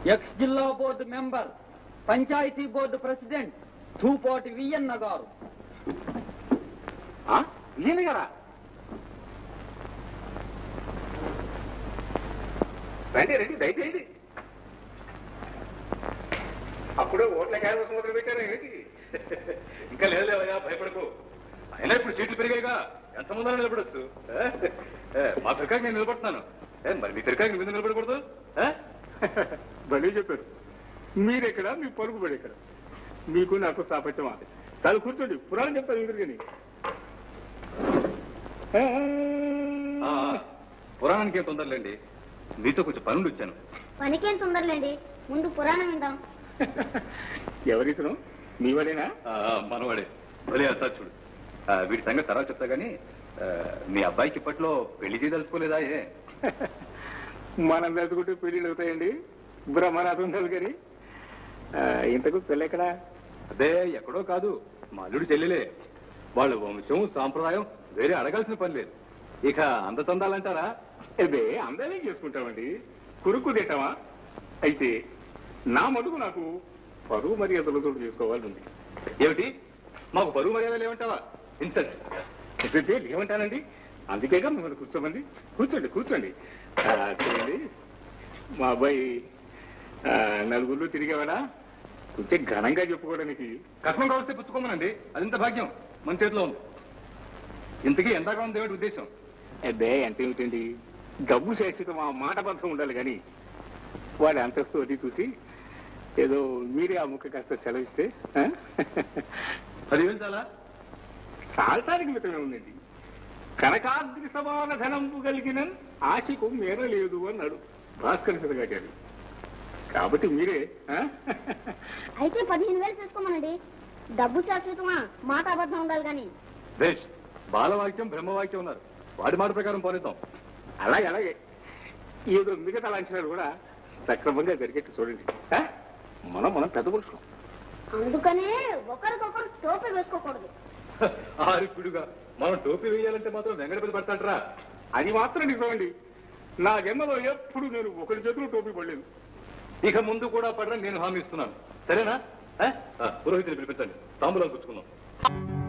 X జిల్లా board member పంచాయతీ board president ధూపోటి వియన్న గారు ఈయన గారా రండి రండి దయచేయండి అప్పుడే ఓట్ల క్యాన్వస్ మొదలు పెట్టారు ఏంటి ఇంకా లేదు లేవయ్యా భయపడకు అయినా ఇప్పుడు సీట్లు పెరిగాయిగా ఎంతమంది నిలబడొచ్చు ఏ? ఏ, మా ఫిర్కాకి నేను నిలబడుతున్నాను ఏ, మరి మీ ఫిర్కాకి మీద నిలబడకూడదు ఏ? భలే చెప్పారు మీరెక్కడ మీ పలుకు ఎక్కడ మీకు నాకు సాపత్యమా చాలు కూర్చోండి పురాణం చెప్తాను ఇంద్రుడిని ఆ, పురాణానికి ఏం తొందరలేండి మీతో కొంచెం పనుండి వచ్చాను పనికేం తొందరలేండి ముందు పురాణం విందాం ఎవరితను మీవాడేనా ఆ, మనవాడే భలే అసాచుడు ఆ, వీడి సంగతి తర్వాత చెప్తా గానీ ఆ, మీ అబ్బాయికి ఇప్పట్లో పెళ్లి చేయదలుచుకోలేదా ఏ మనం తలుచుకుంటే పెళ్లిళ్ళు అవుతాయండి బ్రహ్మనాథం కానీ ఇంతకు పెళ్ళెక్కడా అదే ఎక్కడో కాదు మా అల్లుడు చెల్లెలే వాళ్ళ వంశం సాంప్రదాయం వేరే అడగాల్సిన పని లేదు ఇక అందచందాలంటారా అదే అందరే చేసుకుంటామండి కురుక్కు తింటామా అయితే నా మటుకు నాకు పరువు మర్యాదలతో చేసుకోవాలని ఉంది ఏమిటి మాకు బరువు మర్యాదలు ఏమంటావా ఇన్సల్ట్ చెప్పే ఏమంటానండి అందుకేగా మిమ్మల్ని కూర్చోమంది కూర్చోండి కూర్చోండి ఆ, చూడండి మా అబ్బాయి ఆ, నలుగురు తిరిగేవాడా కొంచెం ఘనంగా చెప్పుకోవడానికి కట్నం కావస్తే పుచ్చుకోమనండి అదింత భాగ్యం మన చేతిలో ఉంది ఇంతకీ ఎంతగా ఉంది ఏమిటి ఉద్దేశం అబ్బే ఎంత ఏమిటండి డబ్బు శాశ్వతం ఆ మాట బద్ధం ఉండాలి కానీ వాడి అంతస్తు అది చూసి ఏదో మీరే ఆ ముక్క కాస్త సెలవిస్తే ఆ? పదివేలు చాలా సాల్తానికి మితమే ఉందండి కనకాద్రి సమాన ధనంపు కలిగిన ఆశకు మేర లేదు అన్నాడు భాస్కర్ శతగాచార్య కాబట్టి మీరే ఆ? అయితే పదిహేను వేలు తీసుకోమనండి డబ్బు శాశ్వతమా మాట అబద్ధం ఉండాలి కానీ బేష్ బాలవాక్యం బ్రహ్మవాక్యం ఉన్నారు వాడి మాట ప్రకారం పోనిద్దాం అలాగే అలాగే ఏదో మిగతా లాంఛనాలు కూడా సక్రమంగా జరిగేట్టు చూడండి ఆ? మనం మనం పెద్ద పురుషులం అందుకనే ఒకరికొకరు టోపీ వేసుకోకూడదు ఆరిపిడుగా మనం టోపీ వేయాలంటే మాత్రం వెంగడపతి పడతాడరా అది మాత్రం నిజమండి నా జన్మలో ఎప్పుడు నేను ఒకరి చేతిలో టోపీ పడలేదు ఇక ముందు కూడా పడరని నేను హామీ ఇస్తున్నాను సరేనా ఆ? ఆ, పురోహితుని పిలిపించండి తాంబూలాలు పుచ్చుకుందాం